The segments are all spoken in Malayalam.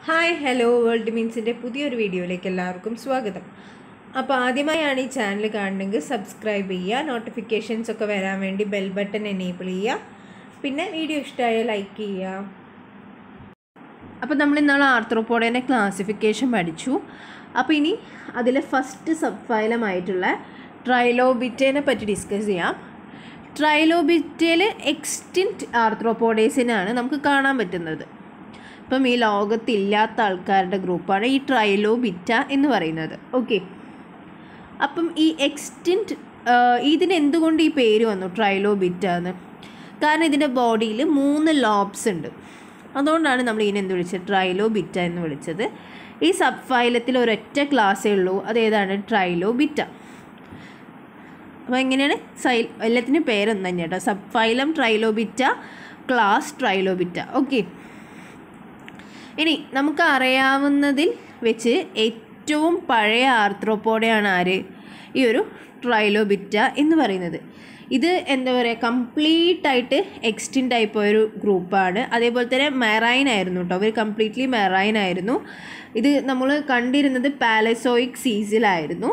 ഹായ് ഹലോ വേൾഡ് മീൻസിൻ്റെ പുതിയൊരു വീഡിയോയിലേക്ക് എല്ലാവർക്കും സ്വാഗതം അപ്പോൾ ആദ്യമായാണ് ഈ ചാനൽ കാണണമെങ്കിൽ സബ്സ്ക്രൈബ് ചെയ്യുക നോട്ടിഫിക്കേഷൻസ് ഒക്കെ വരാൻ വേണ്ടി ബെൽ ബട്ടൺ എനേബിൾ ചെയ്യുക പിന്നെ വീഡിയോ ഇഷ്ടമായാൽ ലൈക്ക് ചെയ്യുക അപ്പോൾ നമ്മൾ ഇന്നാളെ ആർത്രോപോഡേൻ്റെ ക്ലാസിഫിക്കേഷൻ പഠിച്ചു അപ്പോൾ ഇനി അതിലെ ഫസ്റ്റ് സബ് ഫൈലമായിട്ടുള്ള ട്രൈലോബിറ്റേനെ പറ്റി ഡിസ്കസ് ചെയ്യാം ട്രൈലോബിറ്റയിൽ എക്സ്റ്റിൻറ്റ് ആർത്രോപോഡേസിനാണ് നമുക്ക് കാണാൻ പറ്റുന്നത് ഇപ്പം ഈ ലോകത്തില്ലാത്ത ആൾക്കാരുടെ ഗ്രൂപ്പാണ് ഈ ട്രൈലോബിറ്റ എന്ന് പറയുന്നത് ഓക്കെ അപ്പം ഈ എക്സ്റ്റിൻറ്റ് ഇതിന് എന്തുകൊണ്ട് ഈ പേര് വന്നു ട്രൈലോബിറ്റ എന്ന് കാരണം ഇതിൻ്റെ ബോഡിയിൽ മൂന്ന് ലോബ്സ് ഉണ്ട് അതുകൊണ്ടാണ് നമ്മൾ ഇതിനെ എന്ത് വിളിച്ചത് ട്രൈലോബിറ്റ എന്ന് വിളിച്ചത് ഈ സബ് ഫൈലത്തിൽ ഒരൊറ്റ ക്ലാസ്സേ ഉള്ളൂ അതേതാണ് ട്രൈലോബിറ്റ അപ്പോൾ എങ്ങനെയാണ് സൈ എല്ലാത്തിനും പേരൊന്നും തന്നെ കേട്ടോ subphylum trilobita class trilobita okay ഇനി നമുക്ക് അറിയാവുന്നതിൽ വെച്ച് ഏറ്റവും പഴയ ആർത്രോപോഡയാണ് ആര് ഈ ഒരു ട്രൈലോബിറ്റ എന്ന് പറയുന്നത് ഇത് എന്താ പറയുക കംപ്ലീറ്റ് ആയിട്ട് എക്സ്റ്റിൻ്റ് ആയി പോയൊരു ഗ്രൂപ്പാണ് അതേപോലെ തന്നെ മെറൈൻ ആയിരുന്നു കേട്ടോ അവർ കംപ്ലീറ്റ്ലി മെറൈൻ ആയിരുന്നു ഇത് നമ്മൾ കണ്ടിരുന്നത് പാലസോയിക് സീസിലായിരുന്നു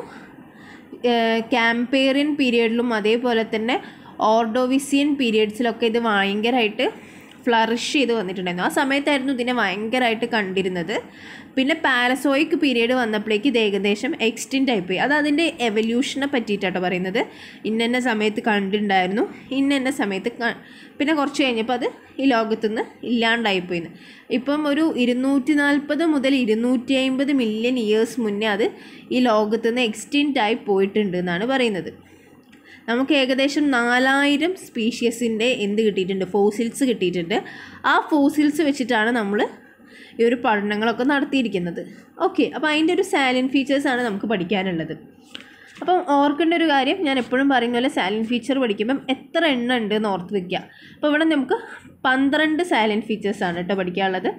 ക്യാമ്പേറിയൻ പീരിയഡിലും അതേപോലെ തന്നെ ഓർഡോവിസിയൻ പീരിയഡ്സിലൊക്കെ ഇത് ഭയങ്കരമായിട്ട് ഫ്ലറിഷ് ചെയ്ത് വന്നിട്ടുണ്ടായിരുന്നു ആ സമയത്തായിരുന്നു ഇതിനെ ഭയങ്കരമായിട്ട് കണ്ടിരുന്നത് പിന്നെ പാലസോയിക് പീരീഡ് വന്നപ്പോഴേക്ക് ഇത് ഏകദേശം എക്സ്റ്റിൻ്റ് ആയിപ്പോയി അത് അതിൻ്റെ എവല്യൂഷനെ പറ്റിയിട്ടാട്ടോ പറയുന്നത് ഇന്ന സമയത്ത് കണ്ടിട്ടുണ്ടായിരുന്നു ഇന്ന സമയത്ത് പിന്നെ കുറച്ച് കഴിഞ്ഞപ്പോൾ അത് ഈ ലോകത്തുനിന്ന് ഇല്ലാണ്ടായിപ്പോയിന്ന് ഇപ്പം ഒരു ഇരുന്നൂറ്റി നാൽപ്പത് മുതൽ ഇരുന്നൂറ്റി അമ്പത് മില്യൺ ഇയേഴ്സ് മുന്നേ അത് ഈ ലോകത്തുനിന്ന് എക്സ്റ്റിൻറ്റ് ആയി പോയിട്ടുണ്ട് എന്നാണ് പറയുന്നത് നമുക്ക് ഏകദേശം നാലായിരം സ്പീഷ്യസിൻ്റെ എന്ത് കിട്ടിയിട്ടുണ്ട് ഫോസിൽസ് കിട്ടിയിട്ടുണ്ട് ആ ഫോസിൽസ് വെച്ചിട്ടാണ് നമ്മൾ ഈ ഒരു പഠനങ്ങളൊക്കെ നടത്തിയിരിക്കുന്നത് ഓക്കെ അപ്പോൾ അതിൻ്റെ ഒരു സാലൻ ഫീച്ചേഴ്സാണ് നമുക്ക് പഠിക്കാനുള്ളത് അപ്പം ഓർക്കേണ്ട ഒരു കാര്യം ഞാൻ എപ്പോഴും പറയുന്ന പോലെ സാലൻ ഫീച്ചർ പഠിക്കുമ്പം എത്ര എണ്ണം ഉണ്ട് എന്ന് ഓർത്ത് വെക്കുക അപ്പോൾ ഇവിടെ നമുക്ക് പന്ത്രണ്ട് സാലൻ ഫീച്ചേഴ്സാണ് കേട്ടോ പഠിക്കാനുള്ളത്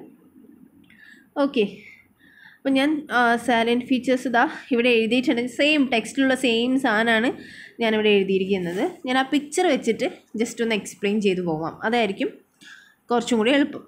ഓക്കെ അപ്പം ഞാൻ സാലൻറ്റ് ഫീച്ചേഴ്സ് ഇതാ ഇവിടെ എഴുതിയിട്ടുണ്ട് സെയിം ടെക്സ്റ്റിലുള്ള സെയിം സാധനമാണ് ഞാനിവിടെ എഴുതിയിരിക്കുന്നത് ഞാൻ ആ പിക്ചർ വെച്ചിട്ട് ജസ്റ്റ് ഒന്ന് എക്സ്പ്ലെയിൻ ചെയ്തു പോവാം അതായിരിക്കും കുറച്ചും കൂടി എളുപ്പം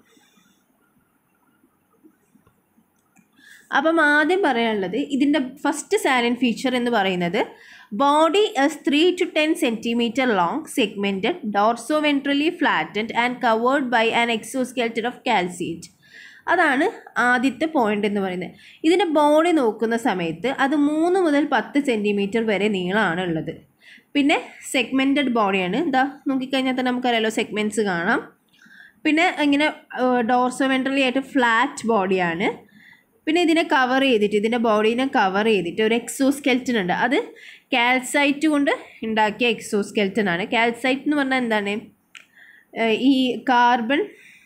അപ്പം ആദ്യം പറയാനുള്ളത് ഇതിൻ്റെ ഫസ്റ്റ് സാലൻ ഫീച്ചർ എന്ന് പറയുന്നത് body is three to ten centimetre long segmented dorso ventrally flattened and covered by an exoskeleton of calcite അതാണ് ആദ്യത്തെ പോയിന്റ് എന്ന് പറയുന്നത് ഇതിൻ്റെ ബോഡി നോക്കുന്ന സമയത്ത് അത് മൂന്ന് മുതൽ പത്ത് സെൻറ്റിമീറ്റർ വരെ നീളമാണ് ഉള്ളത് പിന്നെ സെഗ്മെൻറ്റഡ് ബോഡിയാണ് ഇതാ നോക്കിക്കഴിഞ്ഞാൽ തന്നെ നമുക്കറിയാലോ സെഗ്മെൻറ്റ്സ് കാണാം പിന്നെ ഇങ്ങനെ ഡോർസോ വെൻട്രലി ആയിട്ട് ഫ്ലാറ്റ് ബോഡിയാണ് പിന്നെ ഇതിനെ കവർ ചെയ്തിട്ട് ഇതിൻ്റെ ബോഡീനെ കവർ ചെയ്തിട്ട് ഒരു എക്സോസ്കെൽറ്റൻ ഉണ്ട് അത് കാൽസൈറ്റ് കൊണ്ട് ഉണ്ടാക്കിയ എക്സോസ്കെൽറ്റൻ ആണ് കാൽസൈറ്റ് എന്ന് പറഞ്ഞാൽ എന്താണ് ഈ കാർബൺ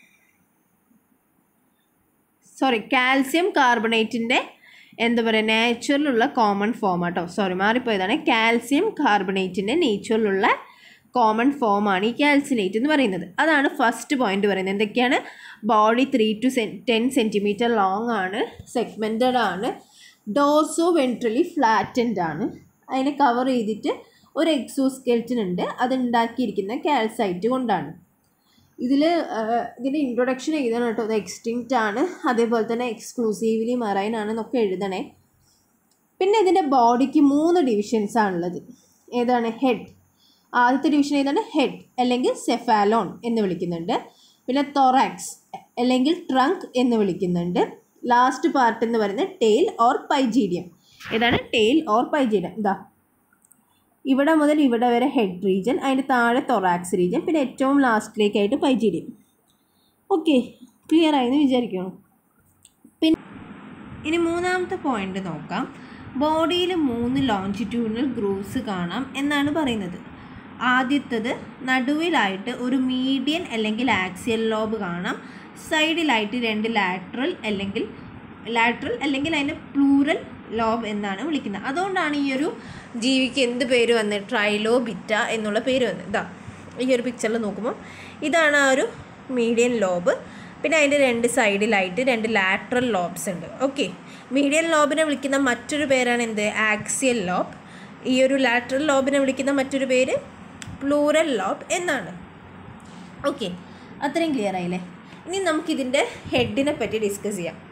സോറി കാൽസ്യം കാർബണേറ്റിൻ്റെ എന്താ പറയുക നേച്ചുറലുള്ള കോമൺ ഫോം ആട്ടോ സോറി മാറിപ്പോയതാണ് കാൽസ്യം കാർബണേറ്റിൻ്റെ നേച്ചുറലുള്ള കോമൺ ഫോമാണ് ഈ കാൽസിനേറ്റ് എന്ന് പറയുന്നത് അതാണ് ഫസ്റ്റ് പോയിന്റ് പറയുന്നത് എന്തൊക്കെയാണ് ബോഡി ത്രീ ടു സെൻ ടെൻ സെൻറ്റിമീറ്റർ ലോങ് ആണ് സെഗ്മെൻറ്റഡ് ആണ് ഡോർസോ വെൻട്രലി ഫ്ലാറ്റൻഡ് ആണ് അതിനെ കവർ ചെയ്തിട്ട് ഒരു എക്സോസ്കെൽറ്റൻ ഉണ്ട് അത് ഉണ്ടാക്കിയിരിക്കുന്ന കാൽസൈറ്റ് കൊണ്ടാണ് ഇതിൽ ഇതിൻ്റെ ഇൻട്രൊഡക്ഷൻ എഴുതണം കേട്ടോ അത് എക്സ്റ്റിങ്ക്റ്റ് ആണ് അതേപോലെ തന്നെ എക്സ്ക്ലൂസീവ്ലി മറൈൻ ആണെന്നൊക്കെ എഴുതണേ പിന്നെ ഇതിൻ്റെ ബോഡിക്ക് മൂന്ന് ഡിവിഷൻസ് ആണുള്ളത് ഏതാണ് ഹെഡ് ആദ്യത്തെ ഡിവിഷൻ ഏതാണ് ഹെഡ് അല്ലെങ്കിൽ സെഫാലോൺ എന്ന് വിളിക്കുന്നുണ്ട് പിന്നെ തൊറാക്സ് അല്ലെങ്കിൽ ട്രങ്ക് എന്ന് വിളിക്കുന്നുണ്ട് ലാസ്റ്റ് പാർട്ട് എന്ന് പറയുന്നത് ടെയിൽ ഓർ പൈജീഡിയം ഏതാണ് ടെയിൽ ഓർ പൈജീഡിയം ഇതാ ഇവിടെ മുതൽ ഇവിടെ വരെ ഹെഡ് റീജൻ അതിൻ്റെ താഴെ തൊറാക്സ് റീജൻ പിന്നെ ഏറ്റവും ലാസ്റ്റിലേക്കായിട്ട് പൈജീഡിയം ഓക്കെ ക്ലിയർ ആയെന്ന് വിചാരിക്കണം പിന്നെ ഇനി മൂന്നാമത്തെ പോയിന്റ് നോക്കാം ബോഡിയിൽ മൂന്ന് ലോഞ്ചിറ്റ്യൂഡിനൽ ഗ്രൂവ്സ് കാണാം എന്നാണ് പറയുന്നത് ആദ്യത്തത് നടുവിലായിട്ട് ഒരു മീഡിയൻ അല്ലെങ്കിൽ ആക്സിയൽ ലോബ് കാണാം സൈഡിലായിട്ട് രണ്ട് ലാറ്ററൽ അല്ലെങ്കിൽ ലാറ്ററൽ അല്ലെങ്കിൽ അതിന് പ്ലൂറൽ ലോബ് എന്നാണ് വിളിക്കുന്നത് അതുകൊണ്ടാണ് ഈ ഒരു ജീവിക്ക് എന്ത് പേര് വന്നത് ട്രൈലോബിറ്റ എന്നുള്ള പേര് വന്നത് ഇതാ ഈ ഒരു പിക്ചറിൽ നോക്കുമ്പോൾ ഇതാണ് ആ ഒരു മീഡിയൻ ലോബ് പിന്നെ അതിൻ്റെ രണ്ട് സൈഡിലായിട്ട് രണ്ട് ലാറ്ററൽ ലോബ്സ് ഉണ്ട് ഓക്കെ മീഡിയൻ ലോബിനെ വിളിക്കുന്ന മറ്റൊരു പേരാണ് എന്ത് ആക്സിയൽ ലോബ് ഈ ഒരു ലാറ്ററൽ ലോബിനെ വിളിക്കുന്ന മറ്റൊരു പേര് പ്ലൂറൽ ലോബ് എന്നാണ് ഓക്കെ അത്രയും ക്ലിയർ ആയില്ലേ ഇനി നമുക്കിതിൻ്റെ ഹെഡിനെ പറ്റി ഡിസ്കസ് ചെയ്യാം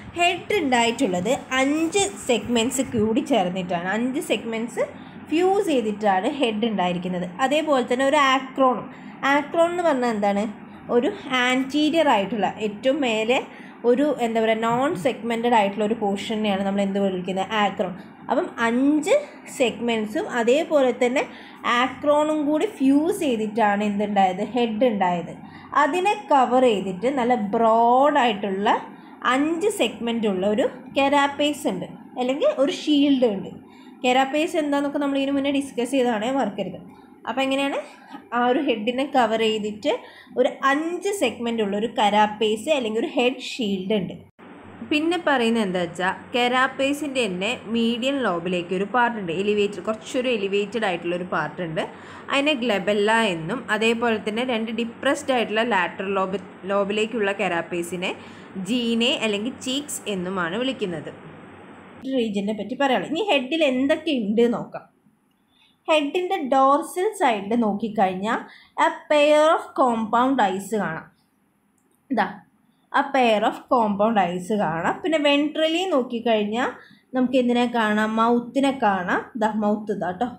ഹെഡ് ഉണ്ടായിട്ടുള്ളത് അഞ്ച് സെഗ്മെൻറ്റ്സ് കൂടി ചേർന്നിട്ടാണ് അഞ്ച് സെഗ്മെൻറ്റ്സ് ഫ്യൂസ് ചെയ്തിട്ടാണ് ഹെഡ് ഉണ്ടായിരിക്കുന്നത് അതേപോലെ തന്നെ ഒരു ആക്രോണും ആക്രോൺ എന്ന് പറഞ്ഞാൽ എന്താണ് ഒരു ആൻറ്റീരിയർ ആയിട്ടുള്ള ഏറ്റവും മേലെ ഒരു എന്താ പറയുക നോൺ സെഗ്മെൻറ്റഡ് ആയിട്ടുള്ള ഒരു പോർഷനെയാണ് നമ്മൾ എന്ത് വിളിക്കുന്നത് ആക്രോൺ അപ്പം അഞ്ച് സെഗ്മെൻറ്റ്സും അതേപോലെ തന്നെ ആക്രോണും കൂടി ഫ്യൂസ് ചെയ്തിട്ടാണ് എന്തുണ്ടായത് ഹെഡ് ഉണ്ടായത് അതിനെ കവർ ചെയ്തിട്ട് നല്ല ബ്രോഡായിട്ടുള്ള അഞ്ച് സെഗ്മെൻ്റ് ഉള്ള ഒരു കെരാപ്പേസ് ഉണ്ട് അല്ലെങ്കിൽ ഒരു ഷീൽഡ് ഉണ്ട് കെരാപ്പേസ് എന്താണെന്നൊക്കെ നമ്മൾ ഇതിനു മുന്നേ ഡിസ്കസ് ചെയ്തതാണേ മറക്കരുത് അപ്പോൾ എങ്ങനെയാണ് ആ ഒരു ഹെഡിനെ കവർ ചെയ്തിട്ട് ഒരു അഞ്ച് സെഗ്മെൻ്റ് ഉള്ള ഒരു കരാപ്പേസ് അല്ലെങ്കിൽ ഒരു ഹെഡ് ഷീൽഡ് ഉണ്ട് പിന്നെ പറയുന്നത് എന്താ വെച്ചാൽ കെരാപ്പേസിൻ്റെ തന്നെ മീഡിയൻ ലോബിലേക്ക് ഒരു പാർട്ടുണ്ട് എലിവേറ്റഡ് കുറച്ചൊരു എലിവേറ്റഡ് ആയിട്ടുള്ള ഒരു പാർട്ടുണ്ട് അതിനെ ഗ്ലബെല്ല എന്നും അതേപോലെ തന്നെ രണ്ട് ഡിപ്രസ്ഡ് ആയിട്ടുള്ള ലാറ്ററൽ ലോബ് ലോബിലേക്കുള്ള കെരാപ്പേസിനെ ജീനെ അല്ലെങ്കിൽ ചീക്സ് എന്നുമാണ് വിളിക്കുന്നത് റീജിയനെ പറ്റി പറയാനുള്ളത് ഇനി ഹെഡിൽ എന്തൊക്കെ ഉണ്ട് നോക്കാം ഹെഡിൻ്റെ ഡോർസൽ സൈഡിൽ നോക്കിക്കഴിഞ്ഞാൽ ആ പെയർ ഓഫ് കോമ്പൗണ്ട് ഐസ് കാണാം ഇതാ ആ പെയർ ഓഫ് കോമ്പൗണ്ട് ഐസ് കാണാം പിന്നെ വെൻട്രലി നോക്കിക്കഴിഞ്ഞാൽ നമുക്ക് എന്തിനെ കാണാം മൗത്തിനെ കാണാം ഇതാ മൗത്ത് ഇതാ കേട്ടോ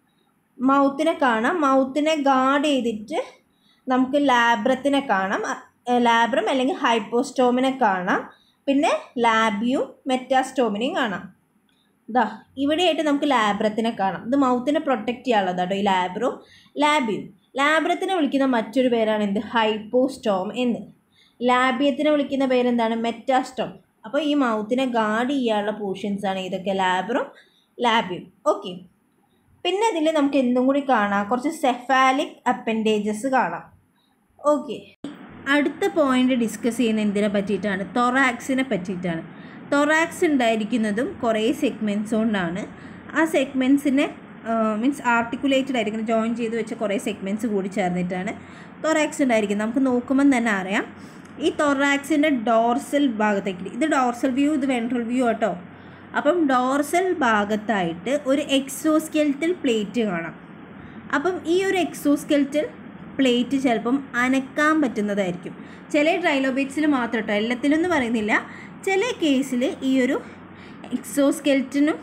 മൗത്തിനെ കാണാം മൗത്തിനെ ഗാർഡ് ചെയ്തിട്ട് നമുക്ക് ലാബ്രത്തിനെ കാണാം ലാബ്രം അല്ലെങ്കിൽ ഹൈപ്പോസ്റ്റോമിനെ കാണാം പിന്നെ ലാബിയും മെറ്റാസ്റ്റോമിനെയും കാണാം ഇതാ ഇവിടെയായിട്ട് നമുക്ക് ലാബ്രത്തിനെ കാണാം ഇത് മൗത്തിനെ പ്രൊട്ടക്റ്റ് ചെയ്യാനുള്ളത് കേട്ടോ ഈ ലാബ്രും ലാബിയും ലാബ്രത്തിനെ വിളിക്കുന്ന മറ്റൊരു പേരാണ് എന്ത് ഹൈപ്പോസ്റ്റോം എന്ന് ലാബിയത്തിനെ വിളിക്കുന്ന പേരെന്താണ് മെറ്റാസ്റ്റോം അപ്പോൾ ഈ മൗത്തിനെ ഗാർഡ് ചെയ്യാനുള്ള പോർഷൻസ് ആണ് ഇതൊക്കെ ലാബ്രും ലാബിയും ഓക്കെ പിന്നെ ഇതിൽ നമുക്ക് എന്തും കൂടി കാണാം കുറച്ച് സെഫാലിക് അപ്പൻഡേജസ് കാണാം ഓക്കെ അടുത്ത പോയിന്റ് ഡിസ്കസ് ചെയ്യുന്ന എന്തിനെ പറ്റിയിട്ടാണ് തൊറാക്സിനെ പറ്റിയിട്ടാണ് തൊറാക്സ് ഉണ്ടായിരിക്കുന്നതും കുറേ സെഗ്മെൻറ്റ്സ് കൊണ്ടാണ് ആ സെഗ്മെൻറ്റ്സിനെ മീൻസ് ആർട്ടിക്കുലേറ്റഡ് ആയിരിക്കുന്ന ജോയിൻ ചെയ്ത് വെച്ച കുറേ സെഗ്മെൻറ്റ്സ് കൂടി ചേർന്നിട്ടാണ് തൊറാക്സ് ഉണ്ടായിരിക്കുന്നത് നമുക്ക് നോക്കുമ്പം തന്നെ അറിയാം ഈ തൊറാക്സിൻ്റെ ഡോർസൽ ഭാഗത്തേക്ക് ഇത് ഡോർസൽ വ്യൂ ഇത് വെൻട്രൽ വ്യൂ കേട്ടോ അപ്പം ഡോർസൽ ഭാഗത്തായിട്ട് ഒരു എക്സോസ്കെൽറ്റൽ പ്ലേറ്റ് കാണാം അപ്പം ഈ ഒരു എക്സോസ്കെൽറ്റൽ പ്ലേറ്റ് ചിലപ്പം അനക്കാൻ പറ്റുന്നതായിരിക്കും ചില ട്രൈലോബേറ്റ്സിൽ മാത്രം കേട്ടോ എല്ലാത്തിലും എന്ന് പറയുന്നില്ല ചില കേസിൽ ഈ ഒരു എക്സോസ്കെൽറ്റിനും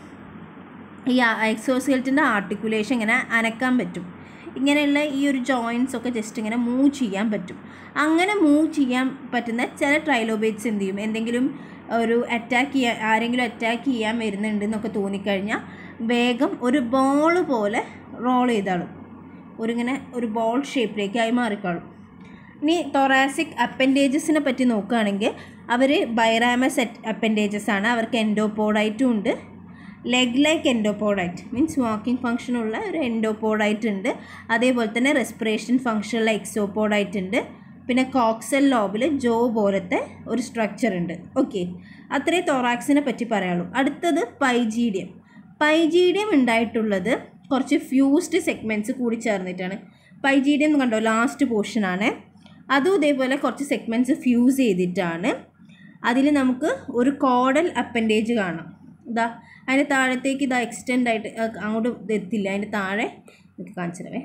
ഈ എക്സോസ്കെൽറ്റിൻ്റെ ആർട്ടിക്കുലേഷൻ ഇങ്ങനെ അനക്കാൻ പറ്റും ഇങ്ങനെയുള്ള ഈ ഒരു ജോയിൻസ് ഒക്കെ ജസ്റ്റ് ഇങ്ങനെ മൂവ് ചെയ്യാൻ പറ്റും അങ്ങനെ മൂവ് ചെയ്യാൻ പറ്റുന്ന ചില ട്രൈലോബേറ്റ്സ് എന്ത് ചെയ്യും എന്തെങ്കിലും ഒരു അറ്റാക്ക് ചെയ്യാൻ ആരെങ്കിലും അറ്റാക്ക് ചെയ്യാൻ വരുന്നുണ്ട് എന്നൊക്കെ തോന്നിക്കഴിഞ്ഞാൽ വേഗം ഒരു ബോൾ പോലെ റോൾ ചെയ്താളും ഒരിങ്ങനെ ഒരു ബോൾ ഷേപ്പിലേക്കായി മാറിക്കാളും ഇനി തൊറാസിക് അപ്പൻഡേജസിനെ പറ്റി നോക്കുകയാണെങ്കിൽ അവർ ബൈറാമസ് അപ്പൻഡേജസ് ആണ് അവർക്ക് എൻഡോപോഡായിട്ടും ഉണ്ട് leg like endopodite means walking ഫംഗ്ഷനുള്ള ഒരു എൻഡോപോഡൈറ്റ് ഉണ്ട് അതേപോലെ തന്നെ റെസ്പിറേഷൻ ഫംഗ്ഷനുള്ള എക്സോപോഡൈറ്റ് ഉണ്ട് പിന്നെ കോക്സൽ ലോബിൽ ജോ പോലത്തെ ഒരു സ്ട്രക്ചർ ഉണ്ട് ഓക്കെ അത്രേ തൊറാക്സിനെ പറ്റി പറയാനുള്ളൂ അടുത്തത് പൈജീഡിയം പൈജീഡിയം ഉണ്ടായിട്ടുള്ളത് കുറച്ച് ഫ്യൂസ്ഡ് സെഗ്മെൻറ്റ്സ് കൂടി ചേർന്നിട്ടാണ് പൈജീഡിയം കണ്ടോ ലാസ്റ്റ് പോർഷനാണ് അതും ഇതേപോലെ കുറച്ച് സെഗ്മെൻറ്റ്സ് ഫ്യൂസ് ചെയ്തിട്ടാണ് അതിൽ നമുക്ക് ഒരു കോഡൽ അപ്പൻഡേജ് കാണാം ഇതാ അതിൻ്റെ താഴത്തേക്ക് ഇതാ എക്സ്റ്റെൻഡ് ആയിട്ട് അഹ് അങ്ങോട്ട് ഇത് എത്തില്ല അതിൻ്റെ താഴെ എനിക്ക് കാണിച്ചു തരവേ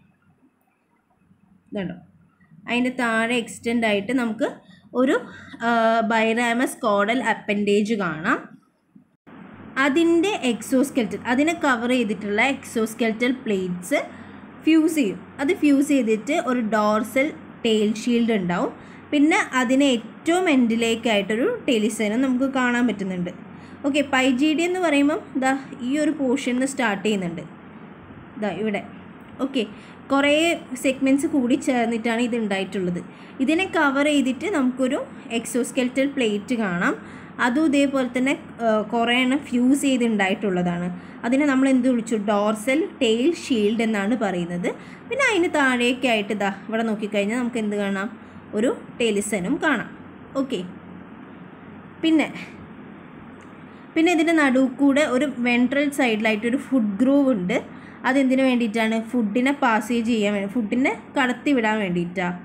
ഇതുണ്ടോ അതിൻ്റെ താഴെ എക്സ്റ്റെൻഡ് ആയിട്ട് നമുക്ക് ഒരു ബൈറാമസ് കോഡൽ അപ്പൻഡേജ് കാണാം അതിൻ്റെ എക്സോസ്കെൽറ്റൽ അതിനെ കവർ ചെയ്തിട്ടുള്ള എക്സോസ്കെൽറ്റൽ പ്ലേറ്റ്സ് ഫ്യൂസ് ചെയ്യും അത് ഫ്യൂസ് ചെയ്തിട്ട് ഒരു ഡോർസൽ ടെയിൽ ഷീൽഡ് ഉണ്ടാവും പിന്നെ അതിന് ഏറ്റവും എൻഡിലേക്കായിട്ടൊരു ടെലിസനും നമുക്ക് കാണാൻ പറ്റുന്നുണ്ട് ഓക്കെ പൈജീഡി എന്ന് പറയുമ്പം ഇതാ ഈ ഒരു പോർഷനിൽ നിന്ന് സ്റ്റാർട്ട് ചെയ്യുന്നുണ്ട് ഇതാ ഇവിടെ ഓക്കെ കുറേ സെഗ്മെൻറ്റ്സ് കൂടി ചേർന്നിട്ടാണ് ഇത് ഉണ്ടായിട്ടുള്ളത് ഇതിനെ കവർ ചെയ്തിട്ട് നമുക്കൊരു എക്സോസ്കെൽറ്റൽ പ്ലേറ്റ് കാണാം അതും ഇതേപോലെ തന്നെ കുറേ എണ്ണം ഫ്യൂസ് ചെയ്ത് ഉണ്ടായിട്ടുള്ളതാണ് അതിനെ നമ്മൾ എന്ത് വിളിച്ചു ഡോർസൽ ടെയിൽ ഷീൽഡ് എന്നാണ് പറയുന്നത് പിന്നെ അതിന് താഴേക്കായിട്ട് ഇതാ ഇവിടെ നോക്കിക്കഴിഞ്ഞാൽ നമുക്ക് എന്ത് കാണാം ഒരു ടെലിസനും കാണാം ഓക്കെ പിന്നെ പിന്നെ ഇതിൻ്റെ നടുവ് കൂടെ ഒരു വെൻട്രൽ സൈഡിലായിട്ട് ഒരു ഫുഡ് ഗ്രൂവ് ഉണ്ട് അതെന്തിനു വേണ്ടിയിട്ടാണ് ഫുഡിനെ പാസേജ് ചെയ്യാൻ വേണ്ടി ഫുഡിനെ കടത്തി വിടാൻ വേണ്ടിയിട്ടാണ്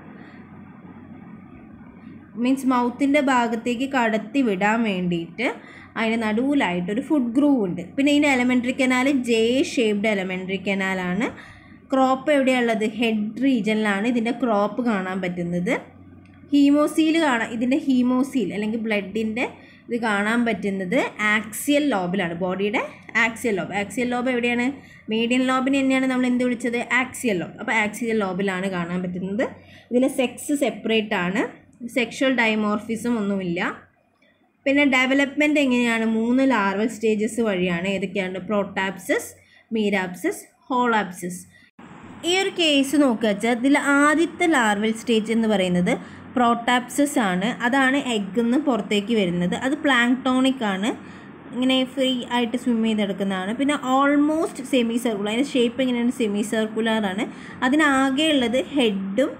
മീൻസ് മൗത്തിൻ്റെ ഭാഗത്തേക്ക് കടത്തി വിടാൻ വേണ്ടിയിട്ട് അതിന് നടുവിലായിട്ടൊരു ഫുഡ് ഗ്രൂവ് ഉണ്ട് പിന്നെ ഇതിൻ്റെ alimentary canal J shaped alimentary കനാലാണ് ക്രോപ്പ് എവിടെയുള്ളത് ഹെഡ് റീജനിലാണ് ഇതിൻ്റെ ക്രോപ്പ് കാണാൻ പറ്റുന്നത് ഹീമോസീൽ കാണാം ഇതിൻ്റെ ഹീമോസീൽ അല്ലെങ്കിൽ ബ്ലഡിൻ്റെ ഇത് കാണാൻ പറ്റുന്നത് ആക്സിയൽ ലോബിലാണ് ബോഡിയുടെ ആക്സിയൽ ലോബ് ആക്സിയൽ ലോബ് എവിടെയാണ് മീഡിയൻ ലോബിന് തന്നെയാണ് നമ്മൾ എന്ത് വിളിച്ചത് ആക്സിയൽ ലോബ് അപ്പോൾ ആക്സിയൽ ലോബിലാണ് കാണാൻ പറ്റുന്നത് ഇതിൽ സെക്സ് സെപ്പറേറ്റ് ആണ് സെക്ഷൽ ഡൈമോർഫിസം ഒന്നുമില്ല പിന്നെ ഡെവലപ്മെൻറ്റ് എങ്ങനെയാണ് മൂന്ന് ലാർവൽ സ്റ്റേജസ് വഴിയാണ് ഏതൊക്കെയാണ് പ്രോട്ടാപ്സിസ് മീരാപ്സിസ് ഹോളാപ്സിസ് ഈ ഒരു കേസ് നോക്കുക വെച്ചാൽ ഇതിൽ ആദ്യത്തെ ലാർവൽ സ്റ്റേജ് എന്ന് പറയുന്നത് പ്രോട്ടാപ്സിസ് ആണ് അതാണ് എഗ്ഗിൽ നിന്ന് പുറത്തേക്ക് വരുന്നത് അത് പ്ലാങ്ക്ടോണിക് ആണ് ഇങ്ങനെ ഫ്രീ ആയിട്ട് സ്വിം ചെയ്തെടുക്കുന്നതാണ് പിന്നെ ഓൾമോസ്റ്റ് സെമി സർക്കുലർ അതിൻ്റെ ഷേപ്പ് എങ്ങനെയാണ് സെമി സർക്കുലർ ആണ് അതിനാകെ ഉള്ളത് ഹെഡും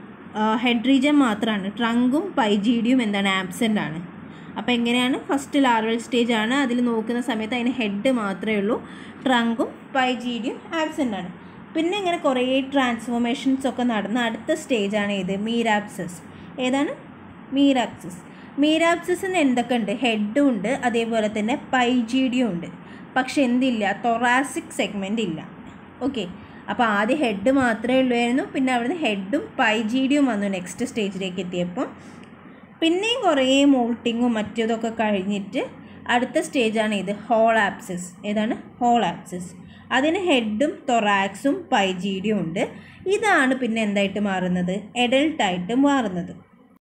ഹെഡ് റീജൻ മാത്രമാണ് ട്രങ്കും പൈജീഡിയും എന്താണ് ആബ്സെൻ്റ് ആണ് അപ്പോൾ എങ്ങനെയാണ് ഫസ്റ്റ് ലാർവൽ സ്റ്റേജ് ആണ് അതിൽ നോക്കുന്ന സമയത്ത് അതിന് ഹെഡ് മാത്രമേ ഉള്ളൂ ട്രങ്കും പൈജീഡിയും ആബ്സെൻ്റ് ആണ് പിന്നെ ഇങ്ങനെ കുറേ ട്രാൻസ്ഫോർമേഷൻസ് ഒക്കെ നടന്ന അടുത്ത സ്റ്റേജാണ് ഇത് മീരാപ്സസ് ഏതാണ് മീരാപ്സസ് മീരാപ്സസിന് എന്തൊക്കെ ഉണ്ട് ഹെഡും ഉണ്ട് അതേപോലെ തന്നെ പൈജീഡിയും ഉണ്ട് പക്ഷെ എന്തില്ല തൊറാസിക് സെഗ്മെൻ്റ് ഇല്ല ഓക്കെ അപ്പോൾ ആദ്യം ഹെഡ് മാത്രമേ ഉള്ളായിരുന്നു പിന്നെ അവിടുന്ന് ഹെഡും പൈജീഡിയും വന്നു നെക്സ്റ്റ് സ്റ്റേജിലേക്ക് എത്തിയപ്പോൾ പിന്നെയും കുറേ മോൾട്ടിങ്ങും മറ്റതൊക്കെ കഴിഞ്ഞിട്ട് അടുത്ത സ്റ്റേജാണ് ഇത് ഹോൾ ആപ്സിസ് ഏതാണ് ഹോൾ ആപ്സിസ് അതിന് ഹെഡും തൊറാക്സും പൈജീഡിയും ഉണ്ട് ഇതാണ് പിന്നെ എന്തായിട്ട് മാറുന്നത് എഡൽട്ടായിട്ട് മാറുന്നത്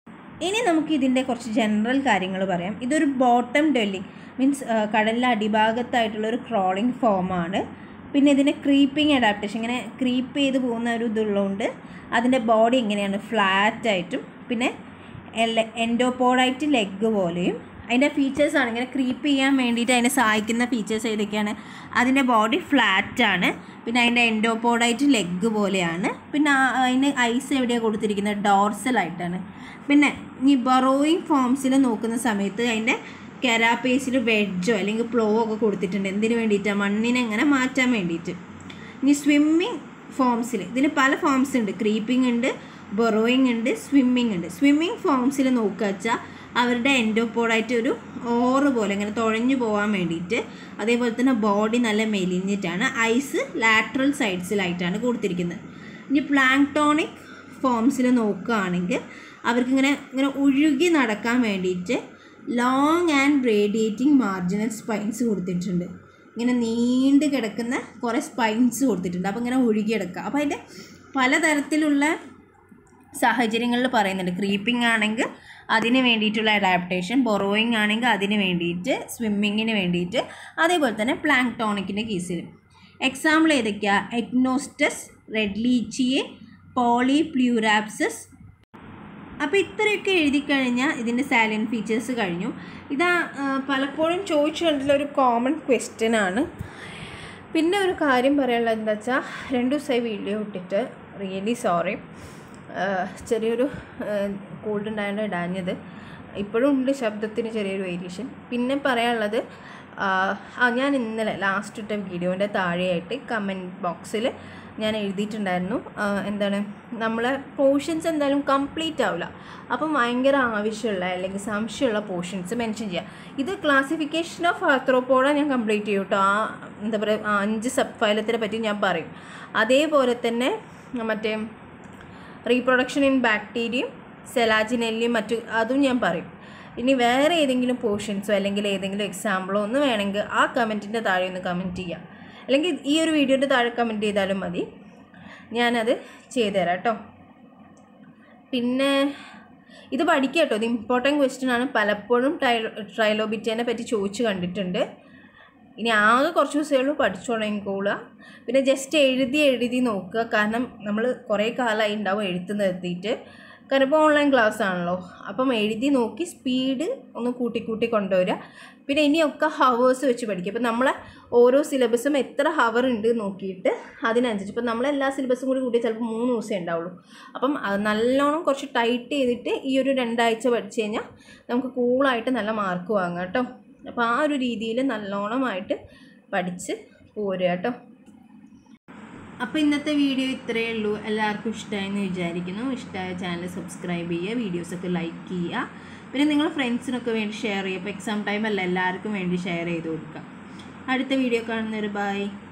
ഇനി നമുക്ക് ഇതിൻ്റെ കുറച്ച് ജനറൽ കാര്യങ്ങൾ പറയാം ഇതൊരു ബോട്ടം ഡെല്ലിങ് മീൻസ് കടലിലെ അടിഭാഗത്തായിട്ടുള്ള ഒരു ക്രോളിംഗ് ഫോമാണ് പിന്നെ ഇതിന് ക്രീപ്പിംഗ് അഡാപ്റ്റേഷൻ ഇങ്ങനെ ക്രീപ്പ് ചെയ്ത് പോകുന്ന ഒരു ഇതുള്ളതുകൊണ്ട് അതിൻ്റെ ബോഡി ഇങ്ങനെയാണ് ഫ്ലാറ്റ് ആയിട്ടും പിന്നെ എൻഡോപോഡായിട്ട് ലെഗ് പോലെയും അതിൻ്റെ ഫീച്ചേഴ്സാണ് ഇങ്ങനെ ക്രീപ്പ് ചെയ്യാൻ വേണ്ടിയിട്ട് അതിനെ സഹായിക്കുന്ന ഫീച്ചേഴ്സ് ഏതൊക്കെയാണ് അതിൻ്റെ ബോഡി ഫ്ലാറ്റ് ആണ് പിന്നെ അതിൻ്റെ എൻഡോപോഡായിട്ട് ലെഗ് പോലെയാണ് പിന്നെ ആ- അതിന് ഐസ് എവിടെയാണ് കൊടുത്തിരിക്കുന്നത് ഡോർസലായിട്ടാണ് പിന്നെ ഈ ബറോയിങ് ഫോംസിൽ നോക്കുന്ന സമയത്ത് അതിൻ്റെ കെരാപ്പേസിൽ വെഡ്ജോ അല്ലെങ്കിൽ പ്ലോ ഒക്കെ കൊടുത്തിട്ടുണ്ട് എന്തിനു വേണ്ടിയിട്ടാണ് മണ്ണിനെ എങ്ങനെ മാറ്റാൻ വേണ്ടിയിട്ട് ഇനി സ്വിമ്മിങ് ഫോംസിൽ ഇതിന് പല ഫോംസ് ഉണ്ട് ക്രീപ്പിംഗ് ഉണ്ട് ബൊറോയിങ് ഉണ്ട് സ്വിമ്മിങ് ഉണ്ട് സ്വിമ്മിങ് ഫോംസിൽ നോക്കുക വെച്ചാൽ അവരുടെ എൻഡോപോഡായിട്ട് ഒരു ഓറ് പോലെ ഇങ്ങനെ തുഴഞ്ഞു പോകാൻ വേണ്ടിയിട്ട് അതേപോലെ തന്നെ ബോഡി നല്ല മെലിഞ്ഞിട്ടാണ് ഐസ് ലാറ്ററൽ സൈഡ്സിലായിട്ടാണ് കൊടുത്തിരിക്കുന്നത് ഇനി പ്ലാങ്ക്ടോണിക് ഫോംസിൽ നോക്കുകയാണെങ്കിൽ അവർക്കിങ്ങനെ ഇങ്ങനെ ഒഴുകി നടക്കാൻ വേണ്ടിയിട്ട് long and radiating marginal spines കൊടുത്തിട്ടുണ്ട് ഇങ്ങനെ നീണ്ട് കിടക്കുന്ന കുറേ സ്പൈൻസ് കൊടുത്തിട്ടുണ്ട് അപ്പോൾ ഇങ്ങനെ ഒഴുകി കിടക്കുക അപ്പോൾ അതിൻ്റെ പലതരത്തിലുള്ള സാഹചര്യങ്ങളിൽ പറയുന്നുണ്ട് ക്രീപ്പിംഗ് ആണെങ്കിൽ അതിന് വേണ്ടിയിട്ടുള്ള അഡാപ്റ്റേഷൻ ബൊറോയിങ് ആണെങ്കിൽ അതിന് വേണ്ടിയിട്ട് സ്വിമ്മിങ്ങിന് വേണ്ടിയിട്ട് അതേപോലെ തന്നെ പ്ലാങ്ക്ടോണിക്കിൻ്റെ കേസിൽ എക്സാമ്പിൾ ഏതൊക്കെയാണ് എഗ്നോസ്റ്റസ് റെഡ് ലീച്ചിയെ പോളിപ്ലൂരാപ്സസ് അപ്പോൾ ഇത്രയൊക്കെ എഴുതി കഴിഞ്ഞാൽ ഇതിൻ്റെ സാലിയൻ ഫീച്ചേഴ്സ് കഴിഞ്ഞു ഇതാ ആ, പലപ്പോഴും ചോദിച്ചു കണ്ടിട്ടുള്ള ഒരു കോമൺ ക്വസ്റ്റ്യൻ ആണ് പിന്നെ ഒരു കാര്യം പറയാനുള്ളത് എന്താ വെച്ചാൽ രണ്ട് ദിവസമായി വീഡിയോ ഇട്ടിട്ട് റിയലി സോറി ചെറിയൊരു കോൾഡ് ഉണ്ടായതുകൊണ്ട് ഇടാഞ്ഞത് ഇപ്പോഴും ഉണ്ട് ശബ്ദത്തിന് ചെറിയൊരു വേരിയേഷൻ പിന്നെ പറയാനുള്ളത് ആ, ആ ഞാൻ ഇന്നലെ ലാസ്റ്റ് ഇട്ട വീഡിയോൻ്റെ താഴെയായിട്ട് കമൻറ്റ് ബോക്സിൽ ഞാൻ എഴുതിയിട്ടുണ്ടായിരുന്നു ആ, എന്താണ് നമ്മളെ പോർഷൻസ് എന്തായാലും കംപ്ലീറ്റ് ആവില്ല അപ്പം ഭയങ്കര ആവശ്യമുള്ള അല്ലെങ്കിൽ സംശയമുള്ള പോർഷൻസ് മെൻഷൻ ചെയ്യുക ഇത് ക്ലാസിഫിക്കേഷൻ ഓഫ് ആർത്രോപോഡ ഞാൻ കംപ്ലീറ്റ് ചെയ്യും കേട്ടോ ആ എന്താ പറയുക ആ അഞ്ച് സബ് ഫൈലത്തിനെ പറ്റി ഞാൻ പറയും അതേപോലെ തന്നെ മറ്റേ റീപ്രൊഡക്ഷൻ ഇൻ ബാക്ടീരിയയും സെലാജിനെല്ലിയും മറ്റു അതും ഞാൻ പറയും ഇനി വേറെ ഏതെങ്കിലും പോർഷൻസോ അല്ലെങ്കിൽ ഏതെങ്കിലും എക്സാമ്പിളോ ഒന്ന് വേണമെങ്കിൽ ആ കമൻറ്റിൻ്റെ താഴെ ഒന്ന് കമൻറ്റ് ചെയ്യാം അല്ലെങ്കിൽ ഈ ഒരു വീഡിയോൻ്റെ താഴെ കമൻറ്റ് ചെയ്താലും മതി ഞാനത് ചെയ്തുതരാം കേട്ടോ പിന്നെ ഇത് പഠിക്കുക കേട്ടോ ഇത് ഇമ്പോർട്ടൻറ്റ് ക്വസ്റ്റ്യൻ ആണ് പലപ്പോഴും ട്രൈലോ ട്രൈലോബിറ്റേനെ പറ്റി ചോദിച്ചു കണ്ടിട്ടുണ്ട് ഇനി ആകെ കുറച്ച് ദിവസമേ ഉള്ളൂ പഠിച്ചു തുടങ്ങിക്കോളുക പിന്നെ ജസ്റ്റ് എഴുതി എഴുതി നോക്കുക കാരണം നമ്മൾ കുറേ കാലമായി ഉണ്ടാവും എഴുത്ത് നിർത്തിയിട്ട് കാരണം ഇപ്പോൾ ഓൺലൈൻ ക്ലാസ് ആണല്ലോ അപ്പം എഴുതി നോക്കി സ്പീഡ് ഒന്ന് കൂട്ടി കൂട്ടി കൊണ്ടുവരിക പിന്നെ ഇനിയൊക്കെ ഹവേഴ്സ് വെച്ച് പഠിക്കുക ഇപ്പം നമ്മളെ ഓരോ സിലബസും എത്ര ഹവർ ഉണ്ട് നോക്കിയിട്ട് അതിനനുസരിച്ച് ഇപ്പം നമ്മളെല്ലാ സിലബസും കൂടി കൂട്ടി ചിലപ്പോൾ മൂന്ന് ദിവസമേ ഉണ്ടാവുള്ളൂ അപ്പം അത് നല്ലോണം കുറച്ച് ടൈറ്റ് ചെയ്തിട്ട് ഈ ഒരു രണ്ടാഴ്ച പഠിച്ചു കഴിഞ്ഞാൽ നമുക്ക് കൂളായിട്ട് നല്ല മാർക്ക് വാങ്ങാം കേട്ടോ അപ്പോൾ ആ ഒരു രീതിയിൽ നല്ലോണമായിട്ട് പഠിച്ച് പോരുക കേട്ടോ അപ്പോൾ ഇന്നത്തെ വീഡിയോ ഇത്രയേ ഉള്ളൂ എല്ലാവർക്കും ഇഷ്ടമായെന്ന് വിചാരിക്കുന്നു ഇഷ്ടമായ ചാനൽ സബ്സ്ക്രൈബ് ചെയ്യുക വീഡിയോസൊക്കെ ലൈക്ക് ചെയ്യുക പിന്നെ നിങ്ങൾ ഫ്രണ്ട്സിനൊക്കെ വേണ്ടി ഷെയർ ചെയ്യുക ഇപ്പോൾ എക്സാം ടൈം അല്ല എല്ലാവർക്കും വേണ്ടി ഷെയർ ചെയ്ത് കൊടുക്കുക അടുത്ത വീഡിയോ കാണുന്നവർ ബൈ